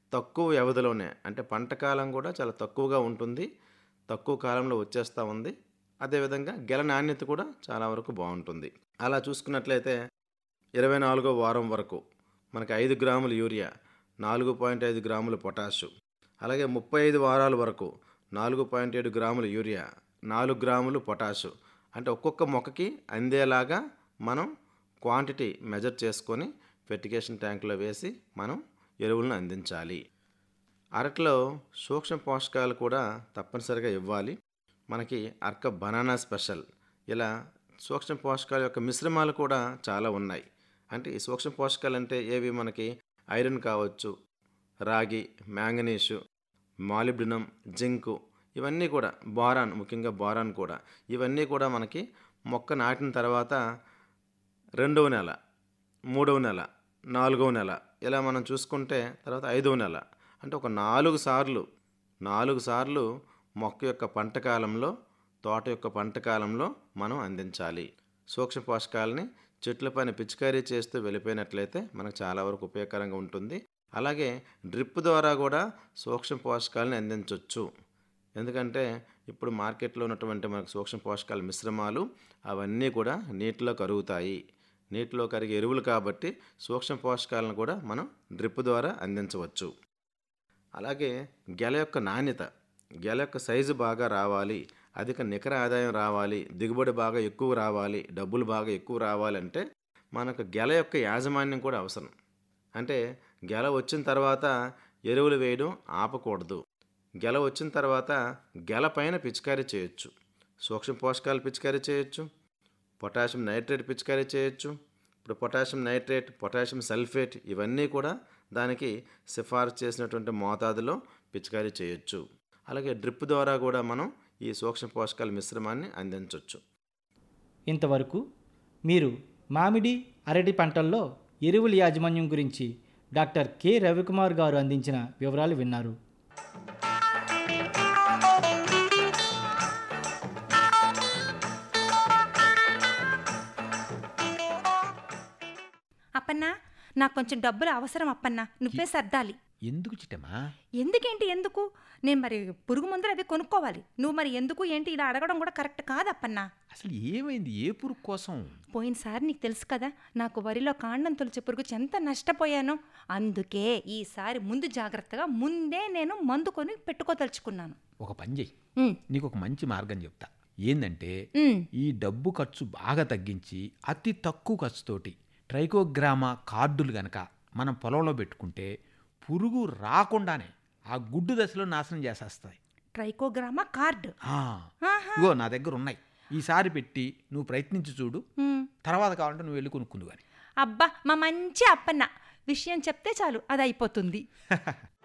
తక్కువ వ్యవధిలోనే అంటే పంట కాలం కూడా చాలా తక్కువగా ఉంటుంది తక్కువ కాలంలో వచ్చేస్తూ ఉంది అదేవిధంగా గెల నాణ్యత కూడా చాలా వరకు బాగుంటుంది అలా చూసుకున్నట్లయితే ఇరవై నాలుగో వారం వరకు మనకి ఐదు గ్రాముల యూరియా నాలుగు పాయింట్ ఐదు గ్రాముల పొటాషు అలాగే ముప్పై ఐదు వారాల వరకు నాలుగు పాయింట్ ఏడు గ్రాముల యూరియా నాలుగు గ్రాములు పొటాషు అంటే ఒక్కొక్క మొక్కకి అందేలాగా మనం క్వాంటిటీ మెజర్ చేసుకొని ఫెర్టిగేషన్ ట్యాంకులో వేసి మనం ఎరువులను అందించాలి అరటిలో సూక్ష్మ పోషకాలు కూడా తప్పనిసరిగా ఇవ్వాలి మనకి అర్క బనానా స్పెషల్ ఇలా సూక్ష్మ పోషకాల యొక్క మిశ్రమాలు కూడా చాలా ఉన్నాయి అంటే ఈ సూక్ష్మ పోషకాలు అంటే ఏవి మనకి ఐరన్ కావచ్చు రాగి మ్యాంగనీషు మాలిబ్డినం జింకు ఇవన్నీ కూడా బోరాన్ ముఖ్యంగా బోరాన్ కూడా ఇవన్నీ కూడా మనకి మొక్క నాటిన తర్వాత రెండవ నెల మూడవ నెల నాలుగవ నెల ఇలా మనం చూసుకుంటే తర్వాత ఐదవ నెల అంటే ఒక నాలుగు సార్లు నాలుగు సార్లు మొక్క యొక్క పంట కాలంలో తోట యొక్క పంట కాలంలో మనం అందించాలి సూక్ష్మ పోషకాలని చెట్లపైన పిచికారీ చేస్తూ వెళ్ళిపోయినట్లయితే మనకు చాలా వరకు ఉపయోగకరంగా ఉంటుంది అలాగే డ్రిప్ ద్వారా కూడా సూక్ష్మ పోషకాలని అందించవచ్చు ఎందుకంటే ఇప్పుడు మార్కెట్లో ఉన్నటువంటి మనకు సూక్ష్మ పోషకాల మిశ్రమాలు అవన్నీ కూడా నీటిలో కరుగుతాయి నీటిలో కరిగే ఎరువులు కాబట్టి సూక్ష్మ పోషకాలను కూడా మనం డ్రిప్ ద్వారా అందించవచ్చు అలాగే గెల యొక్క నాణ్యత గెల యొక్క సైజు బాగా రావాలి అధిక నికర ఆదాయం రావాలి దిగుబడి బాగా ఎక్కువ రావాలి డబ్బులు బాగా ఎక్కువ రావాలంటే మనకు గెల యొక్క యాజమాన్యం కూడా అవసరం అంటే గెల వచ్చిన తర్వాత ఎరువులు వేయడం ఆపకూడదు గెల వచ్చిన తర్వాత గెల పైన పిచికారీ చేయొచ్చు సూక్ష్మ పోషకాలు పిచికారీ చేయొచ్చు పొటాషియం నైట్రేట్ పిచికారీ చేయొచ్చు ఇప్పుడు పొటాషియం నైట్రేట్ పొటాషియం సల్ఫేట్ ఇవన్నీ కూడా దానికి సిఫారసు చేసినటువంటి మోతాదులో పిచికారీ చేయొచ్చు అలాగే డ్రిప్ ద్వారా కూడా మనం ఈ సూక్ష్మ పోషకాల మిశ్రమాన్ని అందించవచ్చు ఇంతవరకు మీరు మామిడి అరటి పంటల్లో ఎరువుల యాజమాన్యం గురించి డాక్టర్ కె రవికుమార్ గారు అందించిన వివరాలు విన్నారు అప్పన్నా నాకు కొంచెం డబ్బులు అవసరం అప్పన్నా నువ్వే సర్దాలి ఎందుకు చిట్టమ్మా ఎందుకేంటి ఎందుకు నేను మరి పురుగు మందులు అవి కొనుక్కోవాలి నువ్వు మరి ఎందుకు ఏంటి ఇలా అడగడం కూడా కరెక్ట్ కాదు అప్పన్నా అసలు ఏమైంది ఏ పురుగు కోసం పోయినసారి నీకు తెలుసు కదా నాకు వరిలో కాండం తొలిచే పురుగు ఎంత నష్టపోయానో అందుకే ఈసారి ముందు జాగ్రత్తగా ముందే నేను మందు కొని పెట్టుకోదలుచుకున్నాను ఒక పని చెయ్యి ఉమ్, నీకు ఒక మంచి మార్గం చెప్తా ఏందంటే ఉమ్, ఈ డబ్బు ఖర్చు బాగా తగ్గించి అతి తక్కువ ఖర్చుతోటి ట్రైకోగ్రామా కార్డులు గనక మనం పొలంలో పెట్టుకుంటే పురుగు రాకుండానే ఆ గుడ్డు దశలో నాశనం చేసేస్తాయి ట్రైకోగ్రామా కార్డ్ ఆ, ఆహా, ఇగో నా దగ్గర ఉన్నాయి ఈసారి పెట్టి నువ్వు ప్రయత్నించి చూడు ఉమ్. తర్వాత కావాలంటే నువ్వు వెళ్ళి కొనుక్కుందు కానీ అబ్బా మా మంచి అప్పన్న విషయం చెప్తే చాలు అది అయిపోతుంది